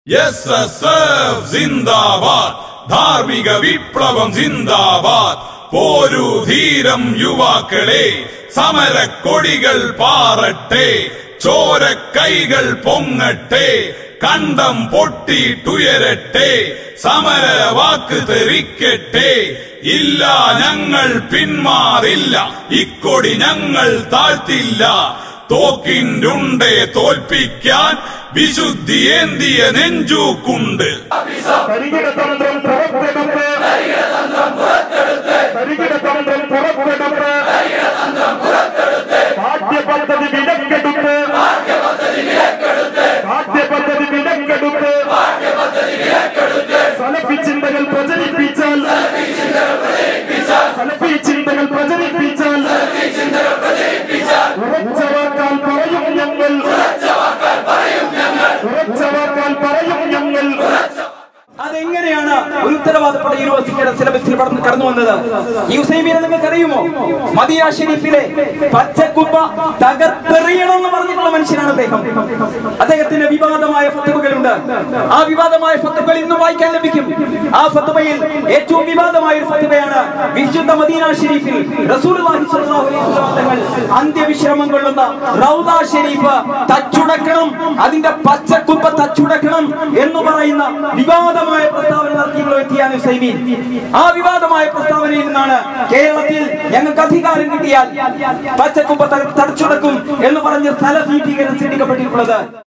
S S F സിന്ദാബാദ് ധാർമ്മിക വിപ്ലവം സിന്ദാബാദ് പോരു ധീരം യുവാക്കളെ സമരക്കൊടികൾ പാറട്ടെ ചോരക്കൈകൾ പൊങ്ങട്ടെ കണ്ടം പൊട്ടിയിട്ടുയരട്ടെ സമര വാക്ക് തെറിക്കട്ടെ ഇല്ല ഞങ്ങൾ പിന്മാറില്ല ഇക്കൊടി ഞങ്ങൾ താഴ്ത്തില്ല തോക്കിൻ്റെ തോൽപ്പിക്കാൻ വിശുദ്ധി ഏന്തിയ നെഞ്ചൂക്കുണ്ട് പരികിടതന്ത്രം പുറപ്പെടുത്ത് പരികിടതന്ത്രം പുറപ്പെടുത്ത് പാഠ്യപദ്ധതി വിലക്കെടുത്ത് പാഠ്യപദ്ധതി വിലക്കെടുത്ത് സലഫി ചിന്തകൾ പ്രചരിപ്പിച്ചാൽ സലഫി ചിന്തകൾ പ്രചരിപ്പിച്ചാൽ ഉറച്ച വാക്കാൽ പറയും ഞങ്ങൾ ഉറച്ച വാക്കാൽ പറയും ഞങ്ങൾ അതെങ്ങനെയാണ് ഒരു ഉത്തരവാദപ്പെട്ട യൂണിവേഴ്സിറ്റിയുടെ സിലബസിൽ കടന്നു കടന്നു വന്നത് ഈ ഹുസൈബിനെ നിങ്ങൾക്ക് അറിയുമോ മദീന ഷെരീഫിലെ പച്ചക്കുപ്പ തകർത്തെറിയണമെന്ന് പറഞ്ഞിട്ടുള്ള മനുഷ്യനാണ് അദ്ദേഹം അദ്ദേഹത്തിന്റെ വിവാദമായ ഫത്തുവകളുണ്ട് ആ വിവാദമായ ഫത്തുവകൾ ഇന്ന് വായിക്കാൻ ലഭിക്കും ആ ഫത്തുവയിൽ ഏറ്റവും വിവാദമായ ഒരു ഫത്തുവയാണ് വിശുദ്ധ മദീന ഷെരീഫിൽ റസൂലുള്ളാഹി സ്വല്ലല്ലാഹു അലൈഹി വസല്ലം തങ്ങൾ അന്ത്യവിശ്രമം കൊള്ളുന്ന റൗദ ഷെരീഫ് തച്ചുടക്കണം അതിന്റെ പച്ചക്കുപ്പ തച്ചുടക്കണം എന്ന് പറയുന്ന വിവാദമായ പ്രസ്താവന നടത്തിയിട്ടുള്ള വ്യക്തിയാണ് ഹുസൈമീൻ ആ വിവാദമായ പ്രസ്താവനയിൽ നിന്നാണ് കേരളത്തിൽ ഞങ്ങൾക്ക് അധികാരം കിട്ടിയാൽ പച്ചക്കുപ്പ ത- തടച്ചുടക്കും എന്ന് പറഞ്ഞ് സ്ഥല ഭീകരണം സൃഷ്ടിക്കപ്പെട്ടിട്ടുള്ളത്